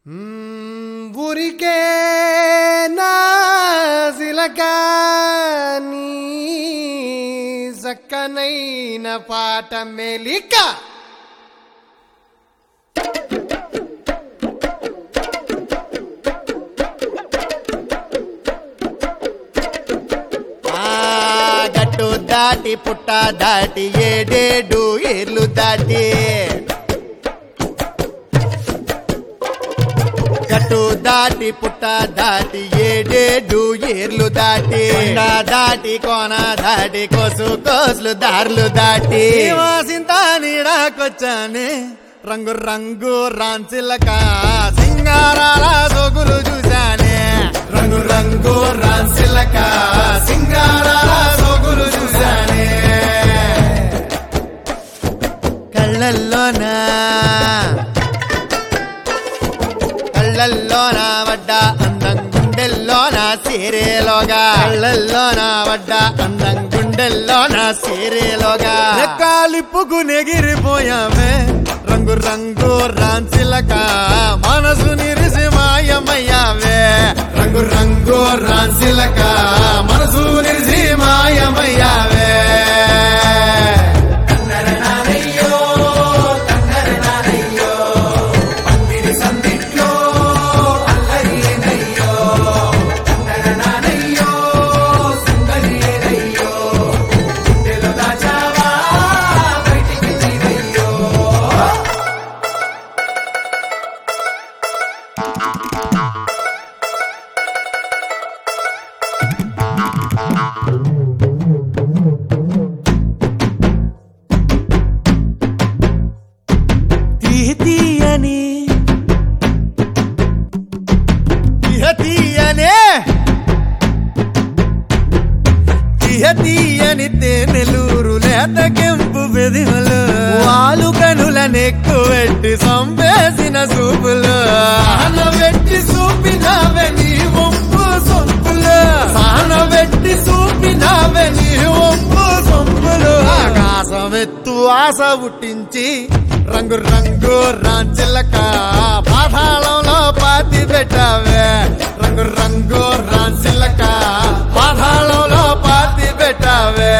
మ్మ్, ఊరికే నా సిలక నీ సక్కనైన పాట మెలిక ఆ గట్టు దాటి పుట్ట దాటి ఏడేడు ఏర్లు దాటి గట్టు దాటి పుట్ట దాటి ఏడేడు ఏర్లు దాటి కొండ దాటి కోన దాటి కోసు కోసులు దారులు దాటి సింత నీడాకొచ్చానే రంగు రంగు రాన్సిలక సింగారాల సొగులు చూశానే రంగు రంగు రాన్సిలక సింగారాల సొగులు చూశానే కళ్ళల్లోనా కళ్ళల్లోన వడ్డ అందం గుండెల్లోన సీరేలోగా కళ్ళల్లోన వడ్డ అందం గుండెల్లోన సీరేలోగా కాలిప్పుకు నెగిరిపోయామే రంగు రంగు రాన్సిలక మనసు నిరిసి మాయమయ్యావే రంగు రంగు రాన్సిలక మనసు నిరిసి మాయమయ్యావే తీయని తీయనే తీయని తేనెలూరు లేత కెంపు బెదిమలు వాలు కనుల నెక్కు పెట్టి సంపేసిన సూపులు పెట్టి చూపినావే నీ ఒప్పు సొంపులు పెట్టి చూపినావే నీ ఒప్పు సొంపులు ఆకాశం ఎత్తు ఆశ పుట్టించి రంగు రంగు రాంచిలక పాతాళంలో పాతి పెట్టావే రంగు రంగు రాంచిలక పాతాళంలో పాతి పెట్టావే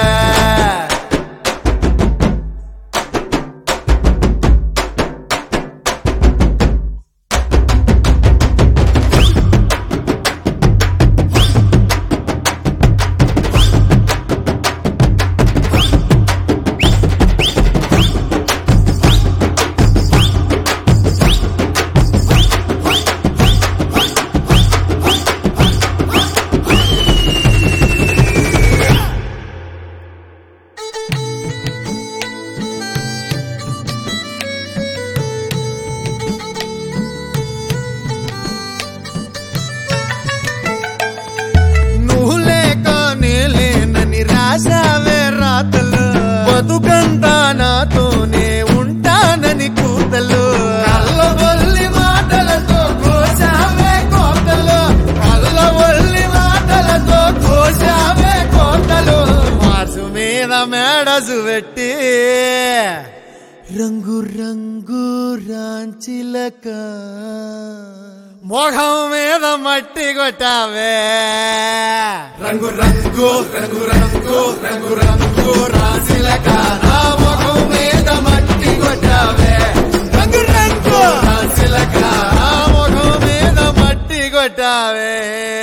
నువ్వు లేక నేలేనని రాశావే రాతలు బతుకంతా నాతోనే ఉంటానని కూతలు కళ్ళబొల్లి మాటలతో కోసావే కోతలు కళ్ళబొల్లి మాటలతో కోసావే కోతలు మాసు మీద మేడసు పెట్టి రంగు రంగు రాంచిలక మొహం మీద మట్టి కొట్టావే రంగు రంగు రంగు రంగు రంగు రంగు రాశిలక నా మొహం మీద మట్టి కొట్టావే రంగు రంగు రాశిలక నా మొహం మీద మట్టి కొట్టావే